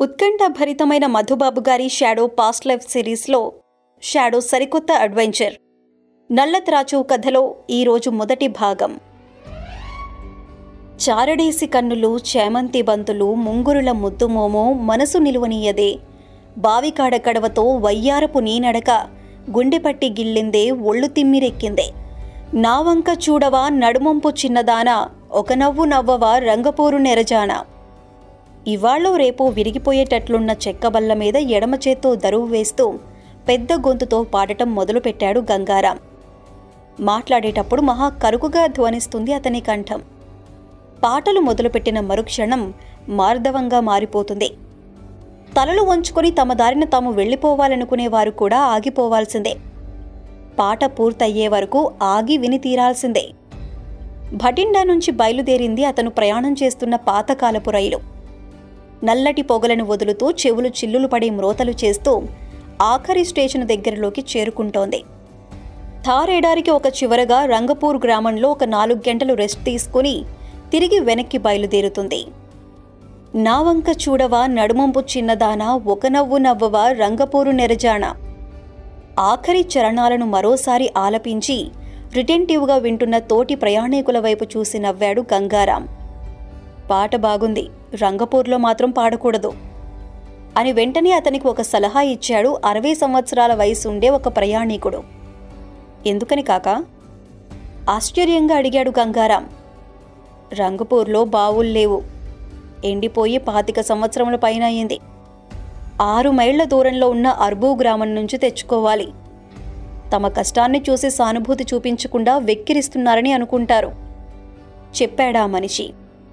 ఉత్కంఠభరితమైన మధుబాబు గారి Shadow past life సిరీస్లో Shadow సరికొత్త అడ్వెంచర్ నల్లత్రాచు కథలో ఈరోజు మొదటి భాగం చారడేసి కన్నులు చేమంతి బంతులు ముంగురుల ముద్దుమోమో మనసు నిలువనీయదే బావికాడ కడవతో వయ్యారపు నీనడక గుండెపట్టి గిల్లిందే ఒళ్ళు తిమ్మిరెక్కిందే నా వంక చూడవా నడుమంపు చిన్నదానా ఒక నవ్వు నవ్వవా రంగపూరు నెరజానా ఇవాళో రేపో విరిగిపోయేటట్లున్న చెక్కబల్ల మీద ఎడమ చేత్తో దరువు వేస్తూ పెద్ద గొంతుతో పాడటం మొదలుపెట్టాడు గంగారాం మాట్లాడేటప్పుడు మహా కరుకుగా ధ్వనిస్తుంది అతని కంఠం పాటలు మొదలుపెట్టిన మరుక్షణం మార్దవంగా మారిపోతుంది తలలు వంచుకొని తమ దారిన తాము వెళ్ళిపోవాలనుకునే వారు కూడా ఆగిపోవాల్సిందే పాట పూర్తయ్యే వరకు ఆగి విని తీరాల్సిందే భటిండా నుంచి బయలుదేరింది అతను ప్రయాణం చేస్తున్న పాతకాలపు రైలు నల్లటి పొగలను వదులుతూ చెవులు చిల్లులు పడి మ్రోతలు చేస్తూ ఆఖరి స్టేషన్ దగ్గరలోకి చేరుకుంటోంది థారేడారికి ఒక చివరగా రంగపూర్ గ్రామంలో ఒక నాలుగు గంటలు రెస్ట్ తీసుకుని తిరిగి వెనక్కి బయలుదేరుతుంది నా వంక చూడవా నడుమంపు చిన్నదానా ఒక నవ్వు నవ్వవా రంగపూరు నెరజానా ఆఖరి చరణాలను మరోసారి ఆలపించి రిటెంటివ్గా వింటున్న తోటి ప్రయాణికుల వైపు చూసి నవ్వాడు గంగారాం పాట బాగుంది రంగపూర్లో మాత్రం పాడకూడదు అని వెంటనే అతనికి ఒక సలహా ఇచ్చాడు అరవై సంవత్సరాల వయసు ఉండే ఒక ప్రయాణికుడు ఎందుకని కాక ఆశ్చర్యంగా అడిగాడు గంగారాం రంగపూర్లో బావులు లేవు ఎండిపోయి పాతిక సంవత్సరముల పైన అయింది ఆరు మైళ్ల దూరంలో ఉన్న అర్బూ గ్రామం నుంచి తెచ్చుకోవాలి తమ కష్టాన్ని చూసి సానుభూతి చూపించకుండా వెక్కిరిస్తున్నారని అనుకుంటారు చెప్పాడా మనిషి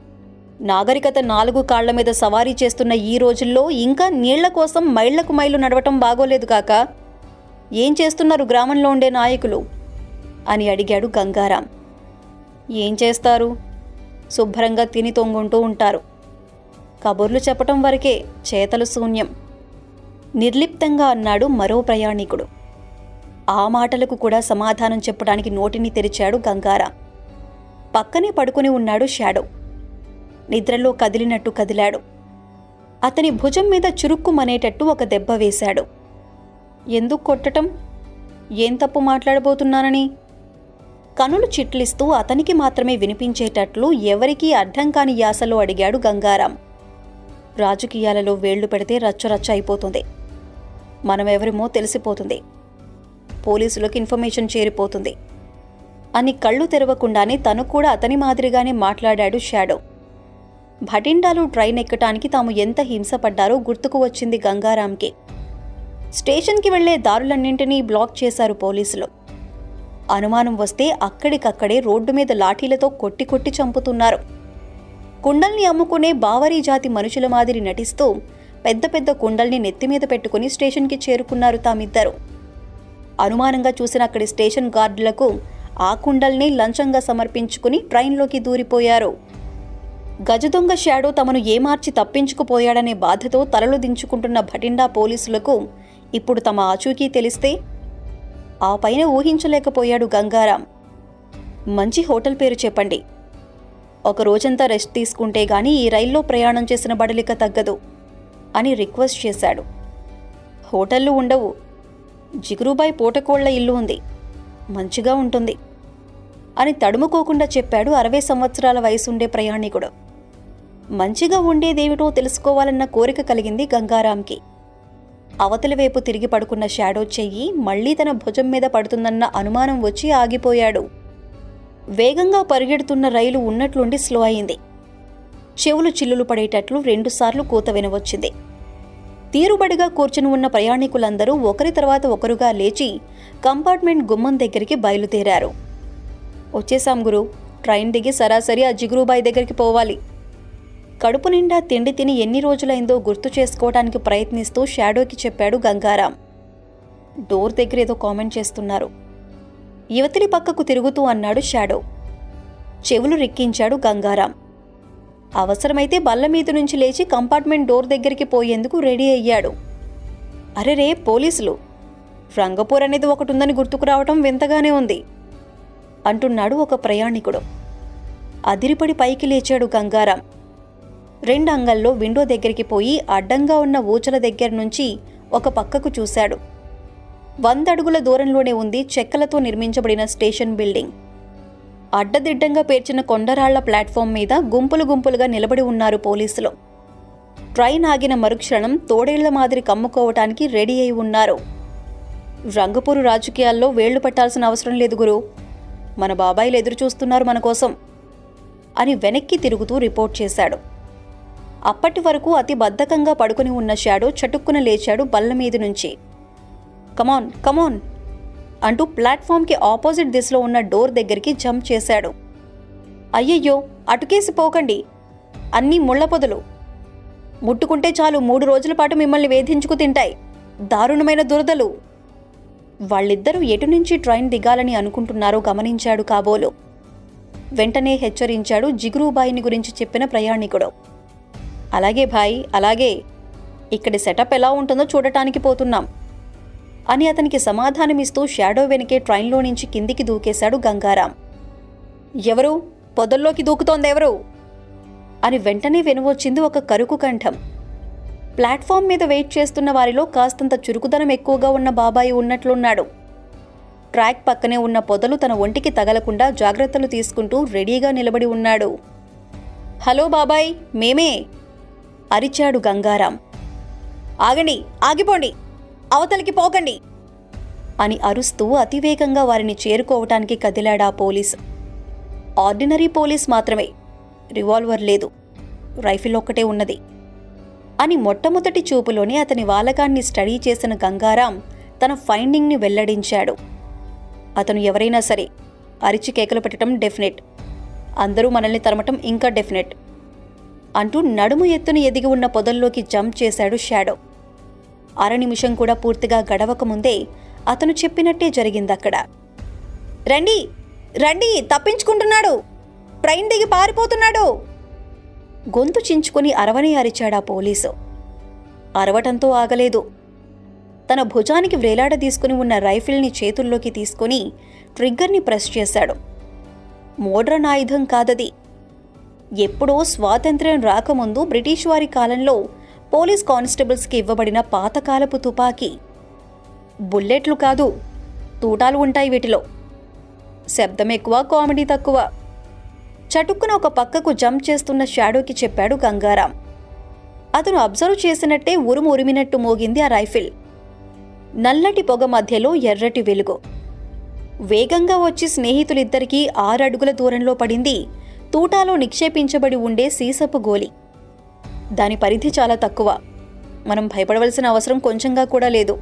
నాగరికత నాలుగు కాళ్ల మీద సవారీ చేస్తున్న ఈ రోజుల్లో ఇంకా నీళ్ల కోసం మైళ్లకు మైళ్ళు నడవటం బాగోలేదు కాక ఏం చేస్తున్నారు గ్రామంలో ఉండే నాయకులు అని అడిగాడు గంగారాం ఏం చేస్తారు శుభ్రంగా తిని తొంగుంటూ ఉంటారు కబుర్లు చెప్పటం వరకే చేతలు శూన్యం నిర్లిప్తంగా అన్నాడు మరో ప్రయాణికుడు ఆ మాటలకు కూడా సమాధానం చెప్పడానికి నోటిని తెరిచాడు గంగారాం పక్కనే పడుకుని ఉన్నాడు షాడో నిద్రలో కదిలినట్టు కదిలాడు అతని భుజం మీద చురుక్కుమనేటట్టు ఒక దెబ్బ వేశాడు ఎందుకు కొట్టటం ఏం తప్పు మాట్లాడబోతున్నానని కనులు చిట్లిస్తూ అతనికి మాత్రమే వినిపించేటట్లు ఎవరికీ అర్థం కాని యాసలో అడిగాడు గంగారాం రాజకీయాలలో వేళ్లు పెడితే రచ్చరచ్చ అయిపోతుంది మనమెవరిమో తెలిసిపోతుంది పోలీసులకు ఇన్ఫర్మేషన్ చేరిపోతుంది అని కళ్ళు తెరవకుండానే తను కూడా అతని మాదిరిగానే మాట్లాడాడు షాడో భటిండాలు ట్రైన్ ఎక్కటానికి తాము ఎంత హింసపడ్డారో గుర్తుకు వచ్చింది గంగారాంకి స్టేషన్కి వెళ్లే దారులన్నింటినీ బ్లాక్ చేశారు పోలీసులు అనుమానం వస్తే అక్కడికక్కడే రోడ్డు మీద లాఠీలతో కొట్టి కొట్టి చంపుతున్నారు కుండల్ని అమ్ముకునే బావరీ జాతి మనుషుల మాదిరి నటిస్తూ పెద్ద పెద్ద కుండల్ని నెత్తిమీద పెట్టుకుని స్టేషన్కి చేరుకున్నారు తామిద్దరు అనుమానంగా చూసిన అక్కడి స్టేషన్ గార్డులకు ఆ కుండల్ని లంచంగా సమర్పించుకుని ట్రైన్లోకి దూరిపోయారు గజదొంగ షాడో తమను ఏమార్చి తప్పించుకుపోయాడనే బాధతో తలలు దించుకుంటున్న భటిండా పోలీసులకు ఇప్పుడు తమ ఆచూకీ తెలిస్తే ఆ పైన ఊహించలేకపోయాడు గంగారాం మంచి హోటల్ పేరు చెప్పండి ఒక రోజంతా రెస్ట్ తీసుకుంటే గాని ఈ రైల్లో ప్రయాణం చేసిన బడలిక తగ్గదు అని రిక్వెస్ట్ చేశాడు హోటళ్ళు ఉండవు జిగురుబాయి పూటకోళ్ల ఇల్లు ఉంది మంచిగా ఉంటుంది అని తడుముకోకుండా చెప్పాడు అరవై సంవత్సరాల వయసుండే ప్రయాణికుడు మంచిగా ఉండేదేమిటో తెలుసుకోవాలన్న కోరిక కలిగింది గంగారాంకి అవతలి వైపు తిరిగి పడుకున్న షాడో చెయ్యి మళ్లీ తన భుజం మీద పడుతుందన్న అనుమానం వచ్చి ఆగిపోయాడు వేగంగా పరిగెడుతున్న రైలు ఉన్నట్లుండి స్లో అయింది చెవులు చిల్లులు పడేటట్లు రెండుసార్లు కూత వినవచ్చింది తీరుబడిగా కూర్చుని ఉన్న ప్రయాణికులందరూ ఒకరి తర్వాత ఒకరుగా లేచి కంపార్ట్మెంట్ గుమ్మం దగ్గరికి బయలుదేరారు వచ్చేసాం గురు ట్రైన్ దిగి సరాసరి ఆ జిగురుబాయి దగ్గరికి పోవాలి కడుపు నిండా తిండి తిని ఎన్ని రోజులైందో గుర్తు చేసుకోవడానికి ప్రయత్నిస్తూ షాడోకి చెప్పాడు గంగారాం డోర్ దగ్గర ఏదో కామెంట్ చేస్తున్నారు యువతిని పక్కకు తిరుగుతూ అన్నాడు షాడో చెవులు రిక్కించాడు గంగారాం అవసరమైతే బల్ల మీద నుంచి లేచి కంపార్ట్మెంట్ డోర్ దగ్గరికి పోయేందుకు రెడీ అయ్యాడు అరే రే పోలీసులు రంగపూర్ అనేది ఒకటి ఉందని గుర్తుకు రావటం వింతగానే ఉంది అంటున్నాడు ఒక ప్రయాణికుడు అదిరిపడి పైకి లేచాడు గంగారాం రెండు అంగల్లో విండో దగ్గరికి పోయి అడ్డంగా ఉన్న ఊచల దగ్గర నుంచి ఒక పక్కకు చూశాడు వంద అడుగుల దూరంలోనే ఉంది చెక్కలతో నిర్మించబడిన స్టేషన్ బిల్డింగ్ అడ్డదిడ్డంగా పేర్చిన కొండరాళ్ల ప్లాట్ఫామ్ మీద గుంపులు గుంపులుగా నిలబడి ఉన్నారు పోలీసులు ట్రైన్ ఆగిన మరుక్షణం తోడేళ్ల మాదిరి కమ్ముకోవటానికి రెడీ అయి ఉన్నారు రంగపూరు రాజకీయాల్లో వేళ్లు పట్టాల్సిన అవసరం లేదు గురు మన బాబాయిలు ఎదురు చూస్తున్నారు మన కోసం అని వెనక్కి తిరుగుతూ రిపోర్ట్ చేశాడు అప్పటి వరకు అతి బద్ధకంగా పడుకుని ఉన్న షాడో చటుక్కున లేచాడు బల్ల మీద నుంచి కమాన్ కమాన్ అంటూ ప్లాట్ఫామ్కి ఆపోజిట్ దిశలో ఉన్న డోర్ దగ్గరికి జంప్ చేశాడు అయ్యయ్యో అటుకేసి పోకండి అన్నీ ముళ్ళ పొదలు ముట్టుకుంటే చాలు మూడు రోజుల పాటు మిమ్మల్ని వేధించుకు తింటాయి దారుణమైన దురదలు వాళ్ళిద్దరూ ఎటు నుంచి ట్రైన్ దిగాలని అనుకుంటున్నారో గమనించాడు కాబోలు వెంటనే హెచ్చరించాడు జిగురుబాయిని గురించి చెప్పిన ప్రయాణికుడు అలాగే భాయ్ అలాగే ఇక్కడి సెటప్ ఎలా ఉంటుందో చూడటానికి పోతున్నాం అని అతనికి సమాధానమిస్తూ షాడో వెనకే ట్రైన్లో నుంచి కిందికి దూకేశాడు గంగారాం ఎవరు పొదల్లోకి దూకుతోందెవరు అని వెంటనే వినవచ్చింది ఒక కరుకు కంఠం ప్లాట్ఫామ్ మీద వెయిట్ చేస్తున్న వారిలో కాస్తంత చురుకుదనం ఎక్కువగా ఉన్న బాబాయి ఉన్నట్లున్నాడు ట్రాక్ పక్కనే ఉన్న పొదలు తన ఒంటికి తగలకుండా జాగ్రత్తలు తీసుకుంటూ రెడీగా నిలబడి ఉన్నాడు హలో బాబాయ్ మేమే అరిచాడు గంగారాం ఆగండి ఆగిపోండి అవతలికి పోకండి అని అరుస్తూ అతివేగంగా వారిని చేరుకోవటానికి కదిలాడా పోలీస్ ఆర్డినరీ పోలీస్ మాత్రమే రివాల్వర్ లేదు రైఫిల్ ఒక్కటే ఉన్నది అని మొట్టమొదటి చూపులోనే అతని వాలకాన్ని స్టడీ చేసిన గంగారాం తన ఫైండింగ్ని వెల్లడించాడు అతను ఎవరైనా సరే అరిచి కేకలు పెట్టడం డెఫినెట్ అందరూ మనల్ని తరమటం ఇంకా డెఫినెట్ అంటూ నడుము ఎత్తున ఎదిగి ఉన్న పొదల్లోకి జంప్ చేశాడు షాడో అర నిమిషం కూడా పూర్తిగా గడవక ముందే అతను చెప్పినట్టే జరిగిందక్కడ రండి రండి తప్పించుకుంటున్నాడు ట్రైన్ దిగి పారిపోతున్నాడు గొంతు చించుకుని అరవని అరిచాడా పోలీసు అరవటంతో ఆగలేదు తన భుజానికి వ్రేలాడ తీసుకుని ఉన్న రైఫిల్ని చేతుల్లోకి తీసుకుని ట్రిగ్గర్ని ప్రెస్ చేశాడు మోడ్రన్ ఆయుధం కాదది ఎప్పుడో స్వాతంత్ర్యం రాకముందు బ్రిటిష్ వారి కాలంలో పోలీస్ కానిస్టేబుల్స్కి ఇవ్వబడిన పాతకాలపు తుపాకీ బుల్లెట్లు కాదు తూటాలు ఉంటాయి వీటిలో శబ్దం ఎక్కువ కామెడీ తక్కువ చటుక్కున ఒక పక్కకు జంప్ చేస్తున్న షాడోకి చెప్పాడు గంగారాం అతను అబ్జర్వ్ చేసినట్టే ఉరుము ఉరిమినట్టు మోగింది ఆ రైఫిల్ నల్లటి పొగ మధ్యలో ఎర్రటి వెలుగు వేగంగా వచ్చి స్నేహితులిద్దరికీ ఆరడుగుల దూరంలో పడింది తూటాలో నిక్షేపించబడి ఉండే సీసపు గోలి దాని పరిధి చాలా తక్కువ మనం భయపడవలసిన అవసరం కొంచెంగా కూడా లేదు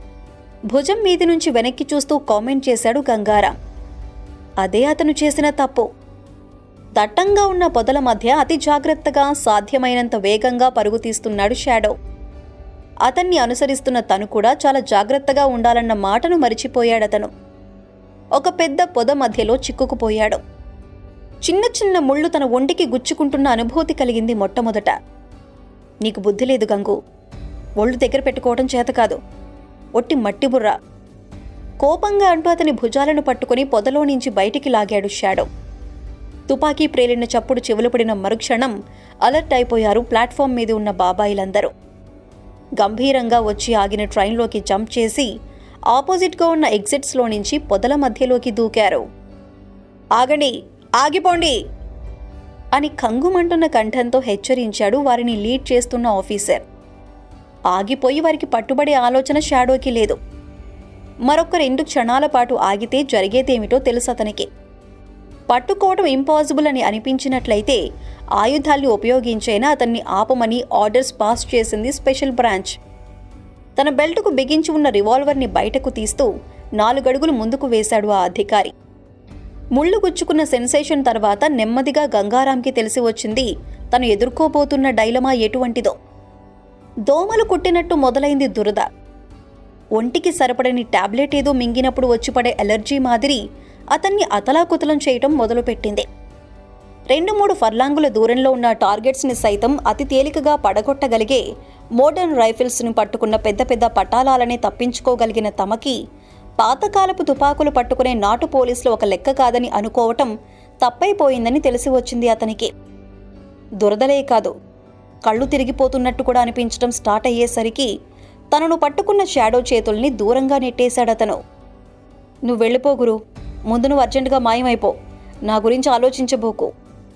భుజం మీది నుంచి వెనక్కి చూస్తూ కామెంట్ చేశాడు గంగారాం అదే అతను చేసిన తప్పు దట్టంగా ఉన్న పొదల మధ్య అతి జాగ్రత్తగా సాధ్యమైనంత వేగంగా పరుగు తీస్తున్నాడు షాడో అతన్ని అనుసరిస్తున్న తను కూడా చాలా జాగ్రత్తగా ఉండాలన్న మాటను మరిచిపోయాడతను ఒక పెద్ద పొద మధ్యలో చిక్కుకుపోయాడు చిన్న చిన్న ముళ్ళు తన ఒంటికి గుచ్చుకుంటున్న అనుభూతి కలిగింది మొట్టమొదట నీకు బుద్ధి లేదు గంగు ఒళ్ళు దగ్గర పెట్టుకోవడం చేత కాదు ఒట్టి మట్టి బుర్ర కోపంగా అంటూ అతని భుజాలను పట్టుకుని పొదలో నుంచి బయటికి లాగాడు షాడో తుపాకీ ప్రేలిన చప్పుడు చెవులు పడిన మరుక్షణం అలర్ట్ అయిపోయారు ప్లాట్ఫామ్ మీద ఉన్న బాబాయిలందరూ గంభీరంగా వచ్చి ఆగిన ట్రైన్లోకి జంప్ చేసి ఆపోజిట్గా ఉన్న ఎగ్జిట్స్లో నుంచి పొదల మధ్యలోకి దూకారు ఆగండి ఆగిపోండి అని కంగుమంటున్న కంఠంతో హెచ్చరించాడు వారిని లీడ్ చేస్తున్న ఆఫీసర్ ఆగిపోయి వారికి పట్టుబడే ఆలోచన షాడోకి లేదు మరొక రెండు క్షణాల పాటు ఆగితే జరిగేదేమిటో తెలుసు అతనికి పట్టుకోవడం ఇంపాసిబుల్ అని అనిపించినట్లయితే ఆయుధాల్ని ఉపయోగించైనా అతన్ని ఆపమని ఆర్డర్స్ పాస్ చేసింది స్పెషల్ బ్రాంచ్ తన బెల్టుకు బిగించి ఉన్న రివాల్వర్ని బయటకు తీస్తూ నాలుగడుగులు ముందుకు వేశాడు ఆ అధికారి ముళ్ళు గుచ్చుకున్న సెన్సేషన్ తర్వాత నెమ్మదిగా గంగారాంకి తెలిసి వచ్చింది తను ఎదుర్కోబోతున్న డైలమా ఎటువంటిదో దోమలు కుట్టినట్టు మొదలైంది దురద ఒంటికి సరిపడని టాబ్లెట్ ఏదో మింగినప్పుడు వచ్చిపడే ఎలర్జీ మాదిరి అతన్ని అతలాకుతలం చేయటం మొదలుపెట్టింది రెండు మూడు ఫర్లాంగుల దూరంలో ఉన్న టార్గెట్స్ని సైతం అతి తేలికగా పడగొట్టగలిగే మోడర్న్ రైఫిల్స్ని పట్టుకున్న పెద్ద పెద్ద పటాలాలనే తప్పించుకోగలిగిన తమకి పాతకాలపు తుపాకులు పట్టుకునే నాటు పోలీసులు ఒక లెక్క కాదని అనుకోవటం తప్పైపోయిందని తెలిసి వచ్చింది అతనికి దురదలే కాదు కళ్ళు తిరిగిపోతున్నట్టు కూడా అనిపించడం స్టార్ట్ అయ్యేసరికి తనను పట్టుకున్న షాడో చేతుల్ని దూరంగా నెట్టేశాడతను నువ్వు వెళ్ళిపో గురు ముందు నువ్వు అర్జెంటుగా మాయమైపో నా గురించి ఆలోచించబోకు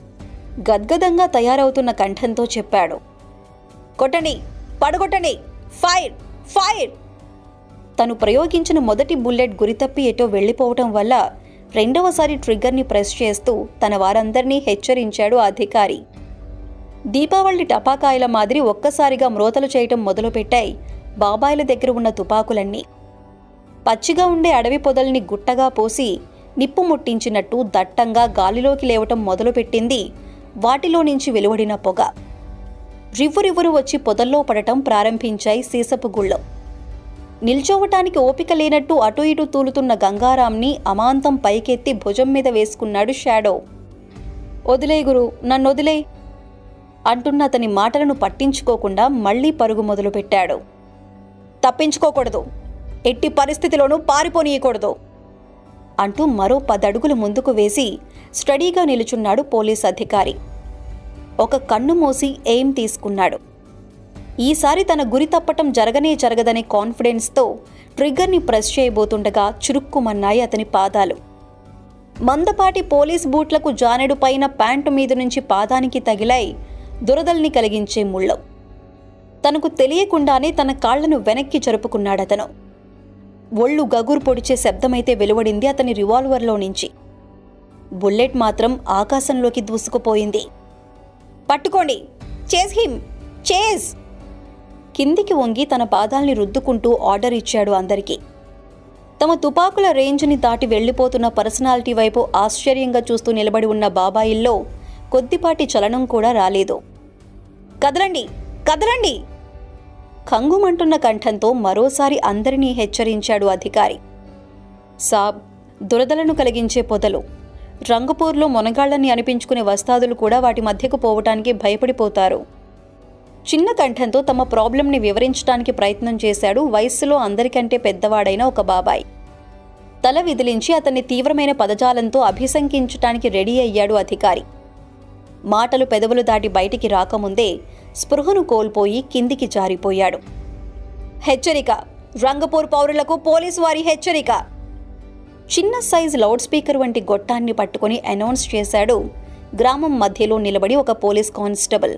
గద్గదంగా తయారవుతున్న కంఠంతో చెప్పాడు కొట్టండి పడగొట్టండి ఫైర్ ఫైర్ తను ప్రయోగించిన మొదటి బుల్లెట్ గురితప్పి ఎటో వెళ్ళిపోవటం వల్ల రెండవసారి ట్రిగ్గర్ని ప్రెస్ చేస్తూ తన వారందరినీ హెచ్చరించాడు ఆ అధికారి దీపావళి టపాకాయల మాదిరి ఒక్కసారిగా మ్రోతలు చేయటం మొదలుపెట్టాయి బాబాయిల దగ్గర ఉన్న తుపాకులన్నీ పచ్చిగా ఉండే అడవి పొదల్ని గుట్టగా పోసి నిప్పు ముట్టించినట్టు దట్టంగా గాలిలోకి లేవటం మొదలుపెట్టింది వాటిలో నుంచి వెలువడిన పొగ రివ్వురివ్వురు వచ్చి పొదల్లో పడటం ప్రారంభించాయి సీసపు గుళ్ళం నిల్చోవటానికి ఓపిక లేనట్టు అటు ఇటు తూలుతున్న గంగారాంని అమాంతం పైకెత్తి భుజం మీద వేసుకున్నాడు షాడో వదిలే గురు నన్ను వదిలే అంటున్న అతని మాటలను పట్టించుకోకుండా మళ్లీ పరుగు మొదలుపెట్టాడు తప్పించుకోకూడదు ఎట్టి పరిస్థితిలోనూ పారిపోనీయకూడదు అంటూ మరో పదడుగులు ముందుకు వేసి స్టడీగా నిలుచున్నాడు పోలీస్ అధికారి ఒక కన్ను మూసి ఎయిమ్ తీసుకున్నాడు ఈసారి తన గురి తప్పటం జరగనే జరగదనే కాన్ఫిడెన్స్తో ట్రిగ్గర్ని ప్రెస్ చేయబోతుండగా చురుక్కుమన్నాయి అతని పాదాలు మందపాటి పోలీస్ బూట్లకు జానెడు పైన ప్యాంటు మీద నుంచి పాదానికి తగిలాయి దురదల్ని కలిగించే ముళ్ళం తనకు తెలియకుండానే తన కాళ్లను వెనక్కి జరుపుకున్నాడతను ఒళ్ళు గగురు పొడిచే శబ్దమైతే వెలువడింది అతని రివాల్వర్లో నుంచి బుల్లెట్ మాత్రం ఆకాశంలోకి దూసుకుపోయింది పట్టుకోండి చేస్ హిమ్ చేస్ కిందికి వంగి తన పాదాల్ని రుద్దుకుంటూ ఆర్డర్ ఇచ్చాడు అందరికీ తమ తుపాకుల రేంజ్ని దాటి వెళ్లిపోతున్న పర్సనాలిటీ వైపు ఆశ్చర్యంగా చూస్తూ నిలబడి ఉన్న బాబాయిల్లో కొద్దిపాటి చలనం కూడా రాలేదు కదలండి కదలండి కంగుమంటున్న కంఠంతో మరోసారి అందరినీ హెచ్చరించాడు అధికారి సాబ్ దురదలను కలిగించే పొదలు రంగుపూర్లో మొనగాళ్లని అనిపించుకునే వస్తాదులు కూడా వాటి మధ్యకు పోవటానికి భయపడిపోతారు చిన్న కంఠంతో తమ ప్రాబ్లంని వివరించడానికి ప్రయత్నం చేశాడు వయస్సులో అందరికంటే పెద్దవాడైన ఒక బాబాయ్ తల విదిలించి అతన్ని తీవ్రమైన పదజాలంతో అభిశంకించటానికి రెడీ అయ్యాడు అధికారి మాటలు పెదవులు దాటి బయటికి రాకముందే స్పృహను కోల్పోయి కిందికి జారిపోయాడు హెచ్చరిక రంగపూర్ పౌరులకు పోలీసు వారి హెచ్చరిక చిన్న సైజ్ లౌడ్ స్పీకర్ వంటి గొట్టాన్ని పట్టుకుని అనౌన్స్ చేశాడు గ్రామం మధ్యలో నిలబడి ఒక పోలీస్ కానిస్టేబుల్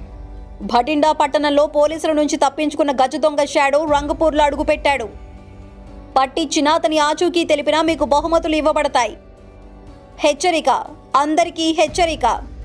భటిండా పట్టణంలో పోలీసుల నుంచి తప్పించుకున్న గజ దొంగ షాడో రంగపూర్లో అడుగుపెట్టాడు పట్టించినా అతని ఆచూకీ తెలిపినా మీకు బహుమతులు ఇవ్వబడతాయి హెచ్చరిక అందరికీ హెచ్చరిక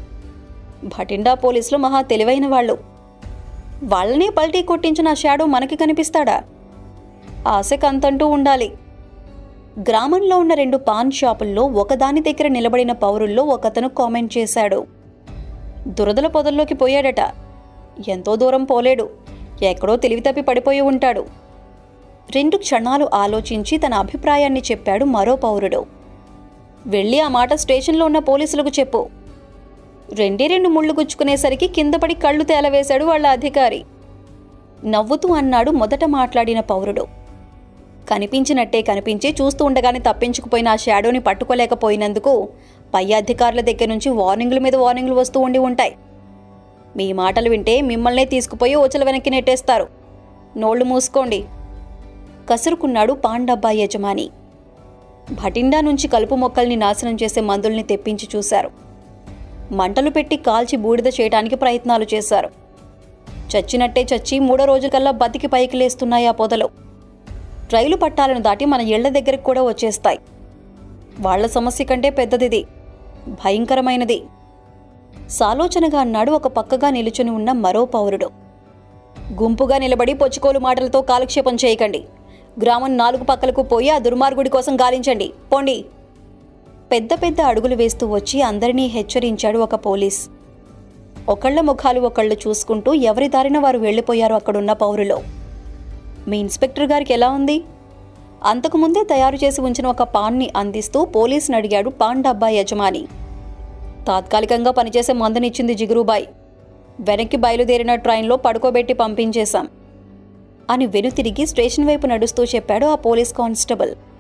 భటిండా పోలీసులు మహా తెలివైన వాళ్ళు వాళ్ళనే పల్టీ కొట్టించిన షాడో మనకి కనిపిస్తాడా ఆశకంతంటూ ఉండాలి గ్రామంలో ఉన్న రెండు పాన్ షాపుల్లో ఒకదాని దగ్గర నిలబడిన పౌరుల్లో ఒకతను కామెంట్ చేశాడు దురదల పొదల్లోకి పోయాడట ఎంతో దూరం పోలేడు ఎక్కడో తెలివి తప్పి పడిపోయి ఉంటాడు రెండు క్షణాలు ఆలోచించి తన అభిప్రాయాన్ని చెప్పాడు మరో పౌరుడు వెళ్ళి ఆ మాట స్టేషన్లో ఉన్న పోలీసులకు చెప్పు రెండే రెండు ముళ్ళు గుచ్చుకునేసరికి కిందపడి కళ్ళు తేలవేశాడు వాళ్ళ అధికారి నవ్వుతూ అన్నాడు మొదట మాట్లాడిన పౌరుడు కనిపించినట్టే కనిపించి చూస్తూ ఉండగానే తప్పించుకుపోయిన ఆ షాడోని పట్టుకోలేకపోయినందుకు పై అధికారుల దగ్గర నుంచి వార్నింగ్ల మీద వార్నింగ్లు వస్తూ ఉండి ఉంటాయి మీ మాటలు వింటే మిమ్మల్నే తీసుకుపోయి ఓచల వెనక్కి నెట్టేస్తారు నోళ్లు మూసుకోండి కసురుకున్నాడు పాండబ్బా యజమాని భటిండా నుంచి కలుపు మొక్కల్ని నాశనం చేసే మందుల్ని తెప్పించి చూశారు మంటలు పెట్టి కాల్చి బూడిద చేయడానికి ప్రయత్నాలు చేశారు చచ్చినట్టే చచ్చి మూడో రోజుకల్లా బతికి పైకి లేస్తున్నాయి ఆ పొదలు రైలు పట్టాలను దాటి మన ఇళ్ల దగ్గరికి కూడా వచ్చేస్తాయి వాళ్ళ సమస్య కంటే పెద్దదిది భయంకరమైనది సాలోచనగా అన్నాడు ఒక పక్కగా నిలుచుని ఉన్న మరో పౌరుడు గుంపుగా నిలబడి పొచ్చుకోలు మాటలతో కాలక్షేపం చేయకండి గ్రామం నాలుగు పక్కలకు పోయి ఆ దుర్మార్గుడి కోసం గాలించండి పోండి పెద్ద పెద్ద అడుగులు వేస్తూ వచ్చి అందరినీ హెచ్చరించాడు ఒక పోలీస్ ఒకళ్ళ ముఖాలు ఒకళ్ళు చూసుకుంటూ ఎవరి దారిన వారు వెళ్ళిపోయారు అక్కడున్న పౌరులో మీ ఇన్స్పెక్టర్ గారికి ఎలా ఉంది అంతకుముందే తయారు చేసి ఉంచిన ఒక పాన్ని అందిస్తూ పోలీసుని అడిగాడు పాన్ డబ్బా యజమాని తాత్కాలికంగా పనిచేసే మందునిచ్చింది జిగురుబాయ్ వెనక్కి బయలుదేరిన ట్రైన్లో పడుకోబెట్టి పంపించేశాం అని వెనుతిరిగి స్టేషన్ వైపు నడుస్తూ చెప్పాడు ఆ పోలీస్ కానిస్టేబుల్